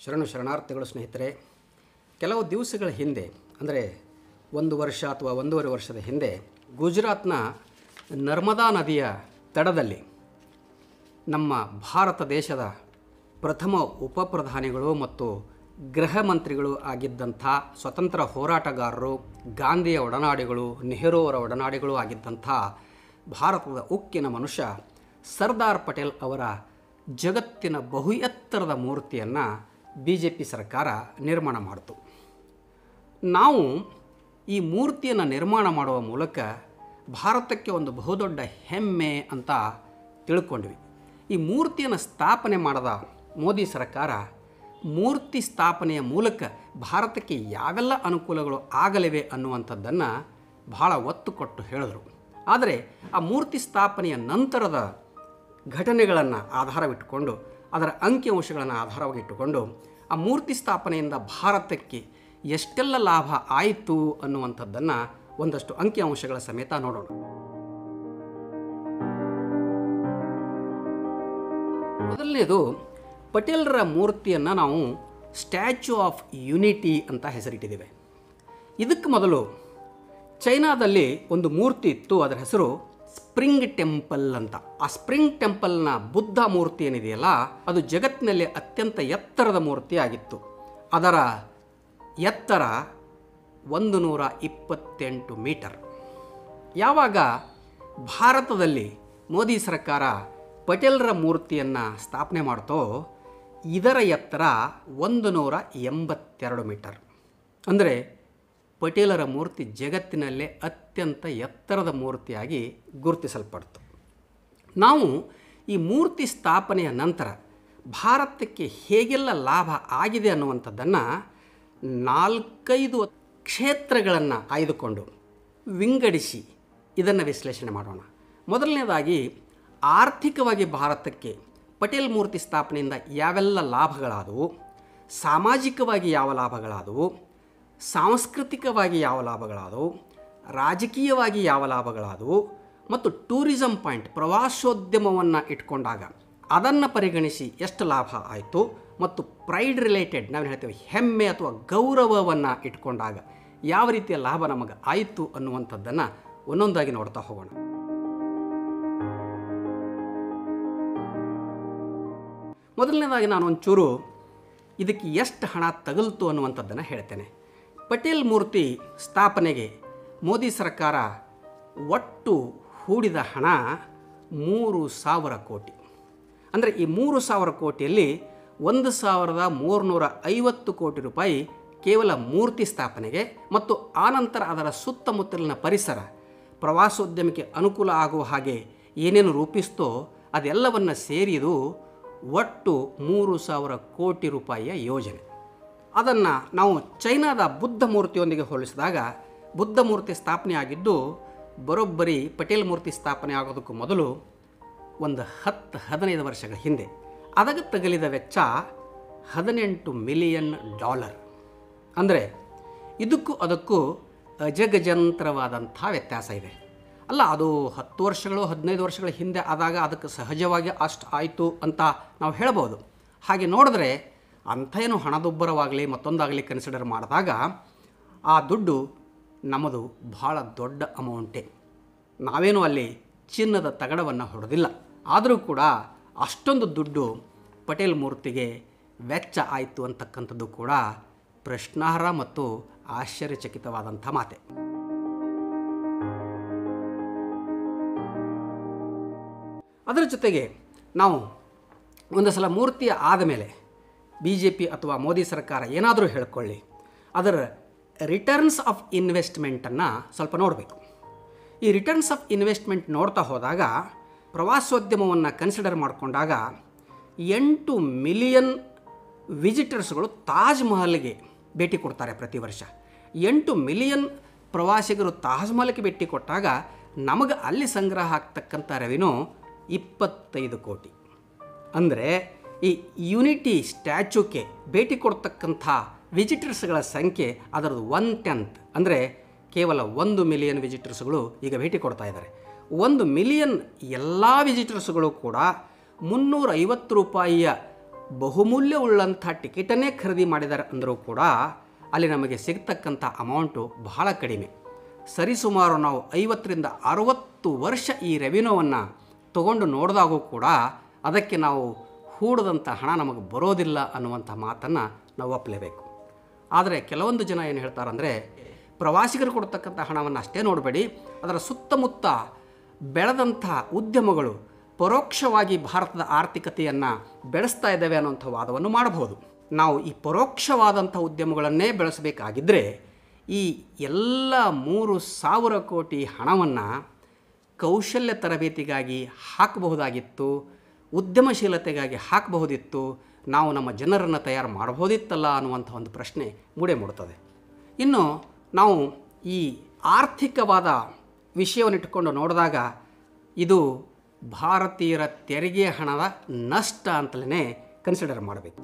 ಶರಣು ಶರಣಾರ್ಥಿಗಳು ಸ್ನೇಹಿತರೆ ಕೆಲವು ದಿವಸಗಳ ಹಿಂದೆ ಅಂದರೆ ಒಂದು ವರ್ಷ ಅಥವಾ ಒಂದೂವರೆ ವರ್ಷದ ಹಿಂದೆ ಗುಜರಾತ್ನ ನರ್ಮದಾ ನದಿಯ ತಡದಲ್ಲಿ ನಮ್ಮ ಭಾರತ ದೇಶದ ಪ್ರಥಮ ಉಪ ಪ್ರಧಾನಿಗಳು ಮತ್ತು ಗೃಹ ಮಂತ್ರಿಗಳು ಆಗಿದ್ದಂಥ ಸ್ವತಂತ್ರ ಹೋರಾಟಗಾರರು ಗಾಂಧಿಯ ಒಡನಾಡಿಗಳು ನೆಹರು ಅವರ ಒಡನಾಡಿಗಳು ಆಗಿದ್ದಂಥ ಭಾರತದ ಉಕ್ಕಿನ ಮನುಷ್ಯ ಸರ್ದಾರ್ ಪಟೇಲ್ ಅವರ ಜಗತ್ತಿನ ಬಹು ಎತ್ತರದ ಮೂರ್ತಿಯನ್ನು ಬಿ ಜೆ ಪಿ ಸರ್ಕಾರ ನಿರ್ಮಾಣ ಮಾಡಿತು ನಾವು ಈ ಮೂರ್ತಿಯನ್ನು ನಿರ್ಮಾಣ ಮಾಡುವ ಮೂಲಕ ಭಾರತಕ್ಕೆ ಒಂದು ಬಹುದೊಡ್ಡ ಹೆಮ್ಮೆ ಅಂತ ತಿಳ್ಕೊಂಡ್ವಿ ಈ ಮೂರ್ತಿಯನ್ನು ಸ್ಥಾಪನೆ ಮಾಡದ ಮೋದಿ ಸರ್ಕಾರ ಮೂರ್ತಿ ಸ್ಥಾಪನೆಯ ಮೂಲಕ ಭಾರತಕ್ಕೆ ಯಾವೆಲ್ಲ ಅನುಕೂಲಗಳು ಆಗಲಿವೆ ಅನ್ನುವಂಥದ್ದನ್ನು ಬಹಳ ಒತ್ತು ಕೊಟ್ಟು ಹೇಳಿದರು ಆದರೆ ಆ ಮೂರ್ತಿ ಸ್ಥಾಪನೆಯ ನಂತರದ ಘಟನೆಗಳನ್ನು ಆಧಾರವಿಟ್ಟುಕೊಂಡು ಅದರ ಅಂಕಿಅಂಶಗಳನ್ನು ಆಧಾರವಾಗಿಟ್ಟುಕೊಂಡು ಆ ಮೂರ್ತಿ ಸ್ಥಾಪನೆಯಿಂದ ಭಾರತಕ್ಕೆ ಎಷ್ಟೆಲ್ಲ ಲಾಭ ಆಯಿತು ಅನ್ನುವಂಥದ್ದನ್ನು ಒಂದಷ್ಟು ಅಂಕಿಅಂಶಗಳ ಸಮೇತ ನೋಡೋಣ ಮೊದಲನೇದು ಪಟೇಲರ ಮೂರ್ತಿಯನ್ನು ನಾವು ಸ್ಟ್ಯಾಚ್ಯೂ ಆಫ್ ಯುನಿಟಿ ಅಂತ ಹೆಸರಿಟ್ಟಿದ್ದೇವೆ ಇದಕ್ಕೆ ಮೊದಲು ಚೈನಾದಲ್ಲಿ ಒಂದು ಮೂರ್ತಿ ಇತ್ತು ಅದರ ಹೆಸರು ಸ್ಪ್ರಿಂಗ್ ಟೆಂಪಲ್ ಅಂತ ಆ ಸ್ಪ್ರಿಂಗ್ ಟೆಂಪಲ್ನ ಬುದ್ಧ ಮೂರ್ತಿ ಏನಿದೆಯಲ್ಲ ಅದು ಜಗತ್ತಿನಲ್ಲಿ ಅತ್ಯಂತ ಎತ್ತರದ ಮೂರ್ತಿ ಆಗಿತ್ತು ಅದರ ಎತ್ತರ ಒಂದು ನೂರ ಇಪ್ಪತ್ತೆಂಟು ಮೀಟರ್ ಯಾವಾಗ ಭಾರತದಲ್ಲಿ ಮೋದಿ ಸರ್ಕಾರ ಪಟೇಲರ ಮೂರ್ತಿಯನ್ನು ಸ್ಥಾಪನೆ ಮಾಡ್ತೋ ಇದರ ಎತ್ತರ ಒಂದು ನೂರ ಎಂಬತ್ತೆರಡು ಮೀಟರ್ ಅಂದರೆ ಪಟೇಲರ ಮೂರ್ತಿ ಜಗತ್ತಿನಲ್ಲೇ ಅತ್ಯಂತ ಎತ್ತರದ ಮೂರ್ತಿಯಾಗಿ ಗುರುತಿಸಲ್ಪಡ್ತು ನಾವು ಈ ಮೂರ್ತಿ ಸ್ಥಾಪನೆಯ ನಂತರ ಭಾರತಕ್ಕೆ ಹೇಗೆಲ್ಲ ಲಾಭ ಆಗಿದೆ ಅನ್ನುವಂಥದ್ದನ್ನು ನಾಲ್ಕೈದು ಕ್ಷೇತ್ರಗಳನ್ನು ಆಯ್ದುಕೊಂಡು ವಿಂಗಡಿಸಿ ಇದನ್ನು ವಿಶ್ಲೇಷಣೆ ಮಾಡೋಣ ಮೊದಲನೇದಾಗಿ ಆರ್ಥಿಕವಾಗಿ ಭಾರತಕ್ಕೆ ಪಟೇಲ್ ಮೂರ್ತಿ ಸ್ಥಾಪನೆಯಿಂದ ಯಾವೆಲ್ಲ ಲಾಭಗಳಾದವು ಸಾಮಾಜಿಕವಾಗಿ ಯಾವ ಲಾಭಗಳಾದವು ಸಾಂಸ್ಕೃತಿಕವಾಗಿ ಯಾವ ಲಾಭಗಳಾದವು ರಾಜಕೀಯವಾಗಿ ಯಾವ ಲಾಭಗಳಾದವು ಮತ್ತು ಟೂರಿಸಂ ಪಾಯಿಂಟ್ ಪ್ರವಾಸೋದ್ಯಮವನ್ನು ಇಟ್ಕೊಂಡಾಗ ಅದನ್ನು ಪರಿಗಣಿಸಿ ಎಷ್ಟು ಲಾಭ ಆಯಿತು ಮತ್ತು ಪ್ರೈಡ್ ರಿಲೇಟೆಡ್ ನಾವು ಹೇಳ್ತೇವೆ ಹೆಮ್ಮೆ ಅಥವಾ ಗೌರವವನ್ನು ಇಟ್ಕೊಂಡಾಗ ಯಾವ ರೀತಿಯ ಲಾಭ ನಮಗೆ ಆಯಿತು ಅನ್ನುವಂಥದ್ದನ್ನು ಒಂದೊಂದಾಗಿ ನೋಡ್ತಾ ಹೋಗೋಣ ಮೊದಲನೇದಾಗಿ ನಾನು ಒಂಚೂರು ಇದಕ್ಕೆ ಎಷ್ಟು ಹಣ ತಗಲ್ತು ಅನ್ನುವಂಥದ್ದನ್ನು ಹೇಳ್ತೇನೆ ಪಟೇಲ್ ಮೂರ್ತಿ ಸ್ಥಾಪನೆಗೆ ಮೋದಿ ಸರ್ಕಾರ ಒಟ್ಟು ಹೂಡಿದ ಹಣ ಮೂರು ಸಾವಿರ ಕೋಟಿ ಅಂದರೆ ಈ ಮೂರು ಸಾವಿರ ಕೋಟಿಯಲ್ಲಿ ಒಂದು ಸಾವಿರದ ಮೂರುನೂರ ಐವತ್ತು ಕೋಟಿ ರೂಪಾಯಿ ಕೇವಲ ಮೂರ್ತಿ ಸ್ಥಾಪನೆಗೆ ಮತ್ತು ಆನಂತರ ಅದರ ಸುತ್ತಮುತ್ತಲಿನ ಪರಿಸರ ಪ್ರವಾಸೋದ್ಯಮಕ್ಕೆ ಅನುಕೂಲ ಆಗುವ ಹಾಗೆ ಏನೇನು ರೂಪಿಸ್ತೋ ಅದೆಲ್ಲವನ್ನು ಸೇರಿದು ಒಟ್ಟು ಮೂರು ಸಾವಿರ ಕೋಟಿ ರೂಪಾಯಿಯ ಯೋಜನೆ ಅದನ್ನು ನಾವು ಚೈನಾದ ಬುದ್ಧ ಮೂರ್ತಿಯೊಂದಿಗೆ ಹೋಲಿಸಿದಾಗ ಬುದ್ಧ ಮೂರ್ತಿ ಸ್ಥಾಪನೆ ಆಗಿದ್ದು ಬರೋಬ್ಬರಿ ಪಟೇಲ್ ಮೂರ್ತಿ ಸ್ಥಾಪನೆ ಆಗೋದಕ್ಕೂ ಮೊದಲು ಒಂದು ಹತ್ತು ಹದಿನೈದು ವರ್ಷಗಳ ಹಿಂದೆ ಅದಕ್ಕೆ ತಗಲಿದ ವೆಚ್ಚ ಹದಿನೆಂಟು ಮಿಲಿಯನ್ ಡಾಲರ್ ಅಂದರೆ ಇದಕ್ಕೂ ಅದಕ್ಕೂ ಅಜಗಜಂತ್ರವಾದಂಥ ವ್ಯತ್ಯಾಸ ಇದೆ ಅಲ್ಲ ಅದು ಹತ್ತು ವರ್ಷಗಳು ಹದಿನೈದು ವರ್ಷಗಳ ಹಿಂದೆ ಆದಾಗ ಅದಕ್ಕೆ ಸಹಜವಾಗಿ ಅಷ್ಟು ಆಯಿತು ಅಂತ ನಾವು ಹೇಳ್ಬೋದು ಹಾಗೆ ನೋಡಿದ್ರೆ ಅಂಥ ಏನು ಹಣದುಬ್ಬರವಾಗಲಿ ಮತ್ತೊಂದಾಗಲಿ ಕನ್ಸಿಡರ್ ಮಾಡಿದಾಗ ಆ ದುಡ್ಡು ನಮ್ಮದು ಭಾಳ ದೊಡ್ಡ ಅಮೌಂಟೇ ನಾವೇನು ಅಲ್ಲಿ ಚಿನ್ನದ ತಗಡವನ್ನು ಹೊಡೆದಿಲ್ಲ ಆದರೂ ಕೂಡ ಅಷ್ಟೊಂದು ದುಡ್ಡು ಪಟೇಲ್ ಮೂರ್ತಿಗೆ ವೆಚ್ಚ ಆಯಿತು ಅಂತಕ್ಕಂಥದ್ದು ಕೂಡ ಪ್ರಶ್ನಾರ್ಹ ಮತ್ತು ಆಶ್ಚರ್ಯಚಕಿತವಾದಂಥ ಮಾತೆ ಅದರ ಜೊತೆಗೆ ನಾವು ಒಂದು ಸಲ ಮೂರ್ತಿ ಆದಮೇಲೆ ಬಿ ಜೆ ಪಿ ಅಥವಾ ಮೋದಿ ಸರ್ಕಾರ ಏನಾದರೂ ಹೇಳ್ಕೊಳ್ಳಿ ಅದರ ರಿಟರ್ನ್ಸ್ ಆಫ್ ಇನ್ವೆಸ್ಟ್ಮೆಂಟನ್ನು ಸ್ವಲ್ಪ ನೋಡಬೇಕು ಈ ರಿಟರ್ನ್ಸ್ ಆಫ್ ಇನ್ವೆಸ್ಟ್ಮೆಂಟ್ ನೋಡ್ತಾ ಹೋದಾಗ ಪ್ರವಾಸೋದ್ಯಮವನ್ನು ಕನ್ಸಿಡರ್ ಮಾಡಿಕೊಂಡಾಗ ಎಂಟು ಮಿಲಿಯನ್ ವಿಸಿಟರ್ಸ್ಗಳು ತಾಜ್ ಮಹಲ್ಗೆ ಭೇಟಿ ಕೊಡ್ತಾರೆ ಪ್ರತಿ ವರ್ಷ ಎಂಟು ಮಿಲಿಯನ್ ಪ್ರವಾಸಿಗರು ತಾಜ್ ಮಹಲ್ಗೆ ಭೇಟಿ ಕೊಟ್ಟಾಗ ನಮಗೆ ಅಲ್ಲಿ ಸಂಗ್ರಹ ಆಗ್ತಕ್ಕಂಥ ರೆವಿನ್ಯೂ ಇಪ್ಪತ್ತೈದು ಕೋಟಿ ಅಂದರೆ ಈ ಯುನಿಟಿ ಸ್ಟ್ಯಾಚ್ಯೂಕ್ಕೆ ಭೇಟಿ ಕೊಡ್ತಕ್ಕಂಥ ವಿಸಿಟರ್ಸ್ಗಳ ಸಂಖ್ಯೆ ಅದರದ್ದು ಒನ್ ಟೆಂತ್ ಅಂದರೆ ಕೇವಲ ಒಂದು ಮಿಲಿಯನ್ ವಿಸಿಟರ್ಸ್ಗಳು ಈಗ ಭೇಟಿ ಕೊಡ್ತಾ ಇದ್ದಾರೆ ಒಂದು ಮಿಲಿಯನ್ ಎಲ್ಲ ವಿಸಿಟರ್ಸ್ಗಳು ಕೂಡ ಮುನ್ನೂರ ಐವತ್ತು ರೂಪಾಯಿಯ ಬಹುಮೂಲ್ಯವುಳ್ಳಂಥ ಟಿಕೆಟನ್ನೇ ಖರೀದಿ ಮಾಡಿದ್ದಾರೆ ಅಂದರೂ ಕೂಡ ಅಲ್ಲಿ ನಮಗೆ ಸಿಗ್ತಕ್ಕಂಥ ಅಮೌಂಟು ಬಹಳ ಕಡಿಮೆ ಸರಿಸುಮಾರು ನಾವು ಐವತ್ತರಿಂದ ಅರುವತ್ತು ವರ್ಷ ಈ ರೆವಿನ್ಯೂವನ್ನು ತಗೊಂಡು ನೋಡಿದಾಗೂ ಕೂಡ ಅದಕ್ಕೆ ನಾವು ಹೂಡದಂಥ ಹಣ ನಮಗೆ ಬರೋದಿಲ್ಲ ಅನ್ನುವಂಥ ಮಾತನ್ನು ನಾವು ಒಪ್ಪಲೇಬೇಕು ಆದರೆ ಕೆಲವೊಂದು ಜನ ಏನು ಹೇಳ್ತಾರಂದರೆ ಪ್ರವಾಸಿಗರು ಕೊಡ್ತಕ್ಕಂಥ ಹಣವನ್ನು ಅಷ್ಟೇ ನೋಡಬೇಡಿ ಅದರ ಸುತ್ತಮುತ್ತ ಬೆಳೆದಂಥ ಉದ್ಯಮಗಳು ಪರೋಕ್ಷವಾಗಿ ಭಾರತದ ಆರ್ಥಿಕತೆಯನ್ನು ಬೆಳೆಸ್ತಾ ಇದ್ದಾವೆ ಅನ್ನುವಂಥ ವಾದವನ್ನು ಮಾಡಬಹುದು ನಾವು ಈ ಪರೋಕ್ಷವಾದಂಥ ಉದ್ಯಮಗಳನ್ನೇ ಬೆಳೆಸಬೇಕಾಗಿದ್ದರೆ ಈ ಎಲ್ಲ ಮೂರು ಸಾವಿರ ಕೋಟಿ ಹಣವನ್ನು ಕೌಶಲ್ಯ ತರಬೇತಿಗಾಗಿ ಹಾಕಬಹುದಾಗಿತ್ತು ಉದ್ಯಮಶೀಲತೆಗಾಗಿ ಹಾಕಬಹುದಿತ್ತು ನಾವು ನಮ್ಮ ಜನರನ್ನು ತಯಾರು ಮಾಡಬಹುದಿತ್ತಲ್ಲ ಅನ್ನುವಂಥ ಒಂದು ಪ್ರಶ್ನೆ ಮೂಡೆ ಮೂಡುತ್ತದೆ ಇನ್ನು ನಾವು ಈ ಆರ್ಥಿಕವಾದ ವಿಷಯವನ್ನು ಇಟ್ಟುಕೊಂಡು ನೋಡಿದಾಗ ಇದು ಭಾರತೀಯರ ತೆರಿಗೆ ಹಣದ ನಷ್ಟ ಅಂತಲೇ ಕನ್ಸಿಡರ್ ಮಾಡಬೇಕು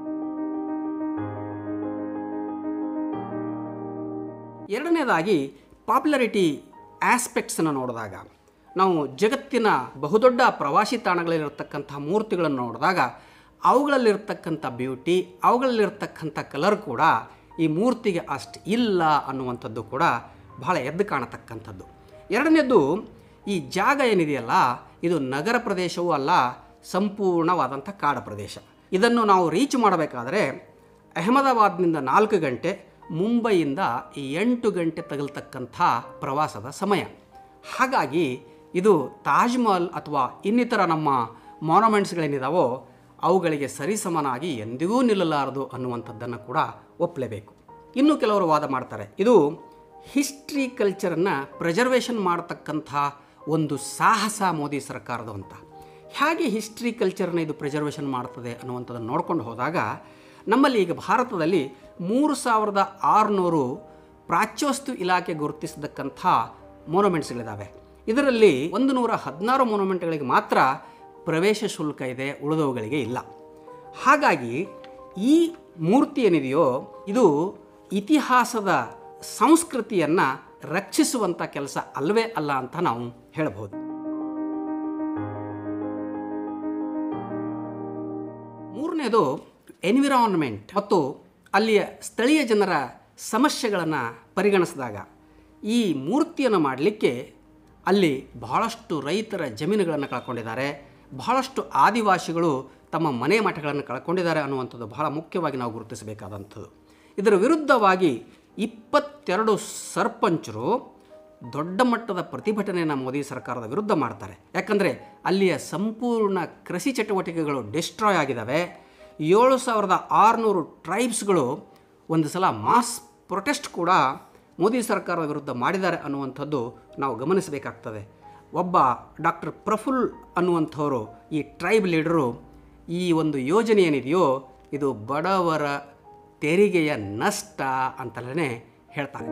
ಎರಡನೇದಾಗಿ ಪಾಪ್ಯುಲಾರಿಟಿ ಆಸ್ಪೆಕ್ಟ್ಸನ್ನು ನೋಡಿದಾಗ ನಾವು ಜಗತ್ತಿನ ಬಹುದೊಡ್ಡ ಪ್ರವಾಸಿ ತಾಣಗಳಲ್ಲಿರತಕ್ಕಂಥ ಮೂರ್ತಿಗಳನ್ನು ನೋಡಿದಾಗ ಅವುಗಳಲ್ಲಿರ್ತಕ್ಕಂಥ ಬ್ಯೂಟಿ ಅವುಗಳಲ್ಲಿರ್ತಕ್ಕಂಥ ಕಲರ್ ಕೂಡ ಈ ಮೂರ್ತಿಗೆ ಅಷ್ಟು ಇಲ್ಲ ಅನ್ನುವಂಥದ್ದು ಕೂಡ ಬಹಳ ಎದ್ದು ಕಾಣತಕ್ಕಂಥದ್ದು ಎರಡನೇದು ಈ ಜಾಗ ಏನಿದೆಯಲ್ಲ ಇದು ನಗರ ಪ್ರದೇಶವೂ ಅಲ್ಲ ಸಂಪೂರ್ಣವಾದಂಥ ಕಾಡು ಪ್ರದೇಶ ಇದನ್ನು ನಾವು ರೀಚ್ ಮಾಡಬೇಕಾದ್ರೆ ಅಹಮದಾಬಾದ್ನಿಂದ ನಾಲ್ಕು ಗಂಟೆ ಮುಂಬೈಯಿಂದ ಎಂಟು ಗಂಟೆ ತಗಲ್ತಕ್ಕಂಥ ಪ್ರವಾಸದ ಸಮಯ ಹಾಗಾಗಿ ಇದು ತಾಜ್ ಮಹಲ್ ಅಥವಾ ಇನ್ನಿತರ ನಮ್ಮ ಮಾನ್ಯುಮೆಂಟ್ಸ್ಗಳೇನಿದಾವೋ ಅವುಗಳಿಗೆ ಸರಿಸಮನಾಗಿ ಎಂದಿಗೂ ನಿಲ್ಲಲಾರದು ಅನ್ನುವಂಥದ್ದನ್ನು ಕೂಡ ಒಪ್ಪಲೇಬೇಕು ಇನ್ನು ಕೆಲವರು ವಾದ ಮಾಡ್ತಾರೆ ಇದು ಹಿಸ್ಟ್ರಿ ಕಲ್ಚರನ್ನು ಪ್ರಿಸರ್ವೇಷನ್ ಮಾಡತಕ್ಕಂಥ ಒಂದು ಸಾಹಸ ಮೋದಿ ಸರ್ಕಾರದ ಅಂತ ಹೇಗೆ ಹಿಸ್ಟ್ರಿ ಕಲ್ಚರ್ನ ಇದು ಪ್ರಿಸರ್ವೇಷನ್ ಮಾಡ್ತದೆ ಅನ್ನುವಂಥದ್ದನ್ನು ನೋಡ್ಕೊಂಡು ಹೋದಾಗ ನಮ್ಮಲ್ಲಿ ಈಗ ಭಾರತದಲ್ಲಿ ಮೂರು ಸಾವಿರದ ಆರುನೂರು ಪ್ರಾಚ್ಯವಸ್ತು ಇಲಾಖೆ ಗುರುತಿಸತಕ್ಕಂಥ ಮೊನುಮೆಂಟ್ಸ್ಗಳಿದ್ದಾವೆ ಇದರಲ್ಲಿ ಒಂದು ನೂರ ಹದಿನಾರು ಮೊನುಮೆಂಟ್ಗಳಿಗೆ ಮಾತ್ರ ಪ್ರವೇಶ ಶುಲ್ಕ ಇದೆ ಉಳಿದವುಗಳಿಗೆ ಇಲ್ಲ ಹಾಗಾಗಿ ಈ ಮೂರ್ತಿ ಏನಿದೆಯೋ ಇದು ಇತಿಹಾಸದ ಸಂಸ್ಕೃತಿಯನ್ನು ರಕ್ಷಿಸುವಂಥ ಕೆಲಸ ಅಲ್ಲವೇ ಅಲ್ಲ ಅಂತ ನಾವು ಹೇಳಬಹುದು ಮೂರನೇದು ಎನ್ವಿರಾನ್ಮೆಂಟ್ ಮತ್ತು ಅಲ್ಲಿಯ ಸ್ಥಳೀಯ ಜನರ ಸಮಸ್ಯೆಗಳನ್ನು ಪರಿಗಣಿಸಿದಾಗ ಈ ಮೂರ್ತಿಯನ್ನು ಮಾಡಲಿಕ್ಕೆ ಅಲ್ಲಿ ಬಹಳಷ್ಟು ರೈತರ ಜಮೀನುಗಳನ್ನು ಕಳ್ಕೊಂಡಿದ್ದಾರೆ ಬಹಳಷ್ಟು ಆದಿವಾಸಿಗಳು ತಮ್ಮ ಮನೆ ಮಠಗಳನ್ನು ಕಳ್ಕೊಂಡಿದ್ದಾರೆ ಅನ್ನುವಂಥದ್ದು ಬಹಳ ಮುಖ್ಯವಾಗಿ ನಾವು ಗುರುತಿಸಬೇಕಾದಂಥದ್ದು ಇದರ ವಿರುದ್ಧವಾಗಿ ಇಪ್ಪತ್ತೆರಡು ಸರ್ಪಂಚರು ದೊಡ್ಡ ಮಟ್ಟದ ಪ್ರತಿಭಟನೆಯನ್ನು ಮೋದಿ ಸರ್ಕಾರದ ವಿರುದ್ಧ ಮಾಡ್ತಾರೆ ಯಾಕಂದರೆ ಅಲ್ಲಿಯ ಸಂಪೂರ್ಣ ಕೃಷಿ ಚಟುವಟಿಕೆಗಳು ಡಿಸ್ಟ್ರಾಯ್ ಆಗಿದ್ದಾವೆ ಏಳು ಸಾವಿರದ ಆರುನೂರು ಟ್ರೈಬ್ಸ್ಗಳು ಒಂದು ಸಲ ಮಾಸ್ ಪ್ರೊಟೆಸ್ಟ್ ಕೂಡ ಮೋದಿ ಸರ್ಕಾರದ ವಿರುದ್ಧ ಮಾಡಿದ್ದಾರೆ ಅನ್ನುವಂಥದ್ದು ನಾವು ಗಮನಿಸಬೇಕಾಗ್ತದೆ ಒಬ್ಬ ಡಾಕ್ಟರ್ ಪ್ರಫುಲ್ ಅನ್ನುವಂಥವರು ಈ ಟ್ರೈಬ್ ಲೀಡರು ಈ ಒಂದು ಯೋಜನೆ ಏನಿದೆಯೋ ಇದು ಬಡವರ ತೆರಿಗೆಯ ನಷ್ಟ ಅಂತಲೇ ಹೇಳ್ತಾರೆ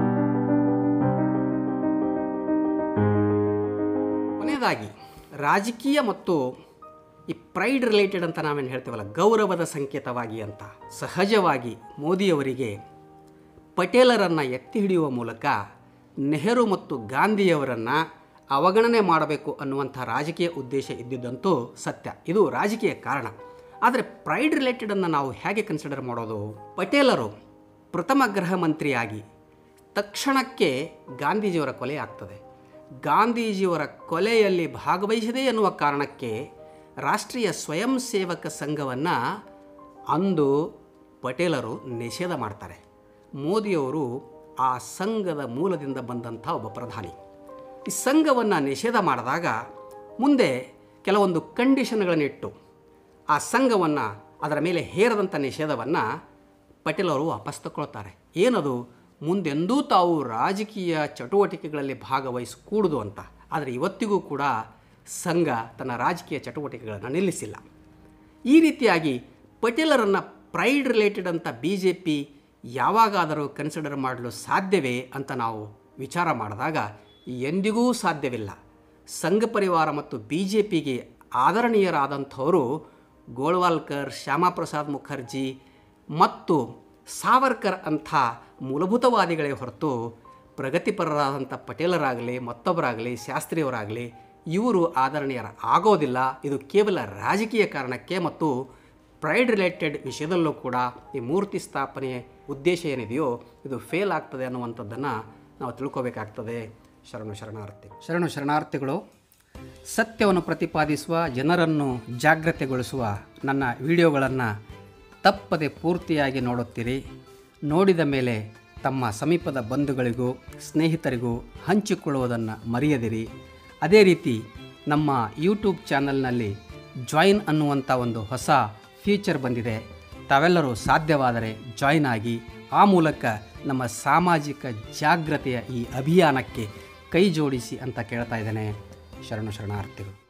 ಕೊನೆಯದಾಗಿ ರಾಜಕೀಯ ಮತ್ತು ಈ ಪ್ರೈಡ್ ರಿಲೇಟೆಡ್ ಅಂತ ನಾವೇನು ಹೇಳ್ತೀವಲ್ಲ ಗೌರವದ ಸಂಕೇತವಾಗಿ ಅಂತ ಸಹಜವಾಗಿ ಮೋದಿಯವರಿಗೆ ಪಟೇಲರನ್ನು ಎತ್ತಿ ಹಿಡಿಯುವ ಮೂಲಕ ನೆಹರು ಮತ್ತು ಗಾಂಧಿಯವರನ್ನು ಅವಗಣನೆ ಮಾಡಬೇಕು ಅನ್ನುವಂಥ ರಾಜಕೀಯ ಉದ್ದೇಶ ಇದ್ದಿದ್ದಂತೂ ಸತ್ಯ ಇದು ರಾಜಕೀಯ ಕಾರಣ ಆದರೆ ಪ್ರೈಡ್ ರಿಲೇಟೆಡನ್ನು ನಾವು ಹೇಗೆ ಕನ್ಸಿಡರ್ ಮಾಡೋದು ಪಟೇಲರು ಪ್ರಥಮ ಗೃಹ ಮಂತ್ರಿಯಾಗಿ ತಕ್ಷಣಕ್ಕೆ ಗಾಂಧೀಜಿಯವರ ಕೊಲೆ ಆಗ್ತದೆ ಗಾಂಧೀಜಿಯವರ ಕೊಲೆಯಲ್ಲಿ ಭಾಗವಹಿಸಿದೆ ಎನ್ನುವ ಕಾರಣಕ್ಕೆ ರಾಷ್ಟ್ರೀಯ ಸ್ವಯಂ ಸೇವಕ ಸಂಘವನ್ನು ಅಂದು ಪಟೇಲರು ನಿಷೇಧ ಮಾಡ್ತಾರೆ ಮೋದಿಯವರು ಆ ಸಂಘದ ಮೂಲದಿಂದ ಬಂದಂಥ ಒಬ್ಬ ಪ್ರಧಾನಿ ಈ ಸಂಘವನ್ನು ನಿಷೇಧ ಮಾಡಿದಾಗ ಮುಂದೆ ಕೆಲವೊಂದು ಕಂಡೀಷನ್ಗಳನ್ನಿಟ್ಟು ಆ ಸಂಘವನ್ನು ಅದರ ಮೇಲೆ ಹೇರದಂಥ ನಿಷೇಧವನ್ನು ಪಟೇಲ್ ಅವರು ವಾಪಸ್ ತಗೊಳ್ತಾರೆ ಏನದು ಮುಂದೆಂದೂ ತಾವು ರಾಜಕೀಯ ಚಟುವಟಿಕೆಗಳಲ್ಲಿ ಭಾಗವಹಿಸಕೂಡುದು ಅಂತ ಆದರೆ ಇವತ್ತಿಗೂ ಕೂಡ ಸಂಘ ತನ್ನ ರಾಜಕೀಯ ಚಟುವಟಿಕೆಗಳನ್ನು ನಿಲ್ಲಿಸಿಲ್ಲ ಈ ರೀತಿಯಾಗಿ ಪಟೇಲರನ್ನು ಪ್ರೈಡ್ ರಿಲೇಟೆಡ್ ಅಂತ ಬಿ ಜೆ ಪಿ ಯಾವಾಗಾದರೂ ಕನ್ಸಿಡರ್ ಮಾಡಲು ಸಾಧ್ಯವೇ ಅಂತ ನಾವು ವಿಚಾರ ಮಾಡಿದಾಗ ಎಂದಿಗೂ ಸಾಧ್ಯವಿಲ್ಲ ಸಂಘ ಪರಿವಾರ ಮತ್ತು ಬಿ ಜೆ ಪಿಗೆ ಆದರಣೀಯರಾದಂಥವರು ಗೋಳ್ವಾಲ್ಕರ್ ಶ್ಯಾಮಾಪ್ರಸಾದ್ ಮುಖರ್ಜಿ ಮತ್ತು ಸಾವರ್ಕರ್ ಅಂಥ ಮೂಲಭೂತವಾದಿಗಳೇ ಹೊರತು ಪ್ರಗತಿಪರರಾದಂಥ ಪಟೇಲರಾಗಲಿ ಮತ್ತೊಬ್ಬರಾಗಲಿ ಶಾಸ್ತ್ರಿಯವರಾಗಲಿ ಇವರು ಆದರಣೀಯರ ಆಗೋದಿಲ್ಲ ಇದು ಕೇವಲ ರಾಜಕೀಯ ಕಾರಣಕ್ಕೆ ಮತ್ತು ಪ್ರೈಡ್ ರಿಲೇಟೆಡ್ ವಿಷಯದಲ್ಲೂ ಕೂಡ ಈ ಮೂರ್ತಿ ಸ್ಥಾಪನೆಯ ಉದ್ದೇಶ ಏನಿದೆಯೋ ಇದು ಫೇಲ್ ಆಗ್ತದೆ ಅನ್ನುವಂಥದ್ದನ್ನು ನಾವು ತಿಳ್ಕೋಬೇಕಾಗ್ತದೆ ಶರಣು ಶರಣಾರ್ಥಿ ಶರಣು ಶರಣಾರ್ಥಿಗಳು ಸತ್ಯವನ್ನು ಪ್ರತಿಪಾದಿಸುವ ಜನರನ್ನು ಜಾಗ್ರತೆಗೊಳಿಸುವ ನನ್ನ ವಿಡಿಯೋಗಳನ್ನು ತಪ್ಪದೆ ಪೂರ್ತಿಯಾಗಿ ನೋಡುತ್ತೀರಿ ನೋಡಿದ ಮೇಲೆ ತಮ್ಮ ಸಮೀಪದ ಬಂಧುಗಳಿಗೂ ಸ್ನೇಹಿತರಿಗೂ ಹಂಚಿಕೊಳ್ಳುವುದನ್ನು ಮರೆಯದಿರಿ ಅದೇ ರೀತಿ ನಮ್ಮ ಯೂಟ್ಯೂಬ್ ಚಾನಲ್ನಲ್ಲಿ ಜಾಯಿನ್ ಅನ್ನುವಂಥ ಒಂದು ಹೊಸ ಫೀಚರ್ ಬಂದಿದೆ ತಾವೆಲ್ಲರೂ ಸಾಧ್ಯವಾದರೆ ಜಾಯಿನ್ ಆಗಿ ಆ ಮೂಲಕ ನಮ್ಮ ಸಾಮಾಜಿಕ ಜಾಗ್ರತೆಯ ಈ ಅಭಿಯಾನಕ್ಕೆ ಕೈ ಜೋಡಿಸಿ ಅಂತ ಕೇಳ್ತಾ ಇದ್ದೇನೆ ಶರಣು ಶರಣಾರ್ಥಿಗಳು